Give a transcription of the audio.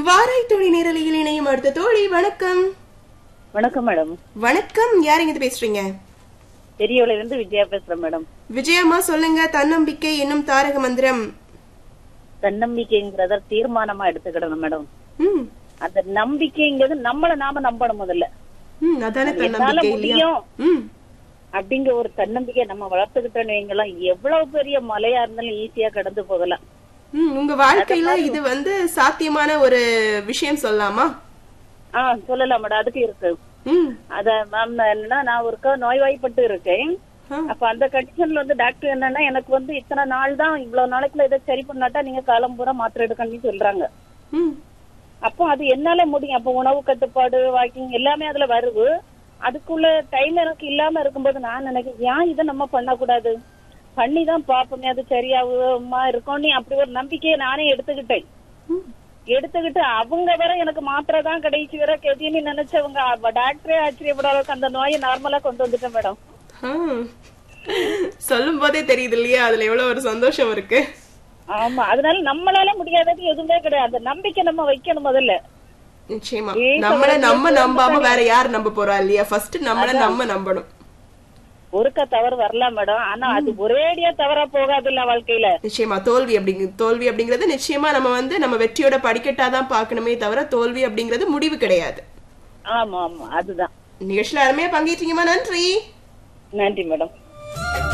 வாராய் தோழி நேரலையில் இணையும் அடுத்த தோழி வணக்கம் வணக்கம் மேடம் வணக்கம் யாருங்க இது பேசுறீங்க பெரியவள இருந்து விஜயா பேசுறேன் மேடம் விஜயம்மா சொல்லுங்க தன்னம்பிக்கை என்னும் தாரக மந்திரம் தன்னம்பிக்கைங்கிறத தீர்மானமா எடுத்துக்கிடணும் மேடம் ம் அந்த நம்பிக்கைங்கிறது நம்மள நாம நம்பணும் முதல்ல ம் அதானே என்னால தன்னம்பிக்கை இல்லையா முடியும் ம் அப்படிங்கிற ஒரு தன்னம்பிக்கை நம்ம வளர்த்துக்கிட்டோன்னு வைங்கலாம் எவ்வளவு பெரிய மலையா இருந்தாலும் ஈஸியா கடந்து போகலாம் ம் உங்க வாழ்க்கையில இது வந்து சாத்தியமான ஒரு விஷயம் சொல்லலாமா ஆ சொல்லலாம் மேடம் அதுக்கு இருக்கு ம் அத மேம் என்னன்னா நான் ஒருக்கா நோய்வாய்ப்பட்டு இருக்கேன் ஆ. அப்ப அந்த கண்டிஷன்ல வந்து டாக்டர் என்னன்னா எனக்கு வந்து இத்தனை நாள் தான் இவ்வளவு நாளைக்குள்ள இதை சரி பண்ணாட்டா நீங்க காலம் பூரா மாத்திரை எடுக்கணும்னு சொல்றாங்க ம் அப்போ அது என்னால முடியும் அப்போ உணவு கட்டுப்பாடு வாக்கிங் எல்லாமே அதுல வருது அதுக்குள்ள டைம் எனக்கு இல்லாம இருக்கும்போது நான் நினைக்கிறேன் ஏன் இதை நம்ம பண்ணக்கூடாது பண்ணி தான் பாப்போமே அது சரியாகுமா இருக்கும்னு அப்படி ஒரு நம்பிக்கையை நானே எடுத்துக்கிட்டேன் ம். எடுத்துக்கிட்டு அவங்க வர எனக்கு மாத்திரை தான் கடைசி வர கெதின்னு நினைச்சவங்க அவ டாக்டரே ஆச்சரியப்பட அளவுக்கு அந்த நோயை நார்மலா கொண்டு வந்துட்டேன் மேடம் ஆ. சொல்லும் போதே தெரியுது இல்லையா அதுல எவ்வளவு ஒரு சந்தோஷம் இருக்கு ஆமா அதனால நம்மளால முடியாதது எதுவுமே கிடையாது அந்த நம்பிக்கை நம்ம வைக்கணும் முதல்ல நிச்சயமா வீட்டை நம்மள வந்து நம்ம எப்பவும் நம்பாம வேற யார் நம்ப போறா இல்லையா ஃபர்ஸ்ட் நம்மள நம்ம நம்பணும் ஒருக்க தவறு வரலாம் மேடம் ஆனா அது ஒரேடியா தவறா போகாது இல்ல வாழ்க்கையில நிச்சயமா தோல்வி அப்படிங்க தோல்வி அப்படிங்கிறது நிச்சயமா நம்ம வந்து நம்ம வெற்றியோட படிக்கட்டா தான் பார்க்கணுமே தவிர தோல்வி அப்படிங்கிறது முடிவு கிடையாது ஆமா ஆமா அதுதான் நிகழ்ச்சியில அருமையா பங்கேற்றீங்கம்மா நன்றி நன்றி மேடம்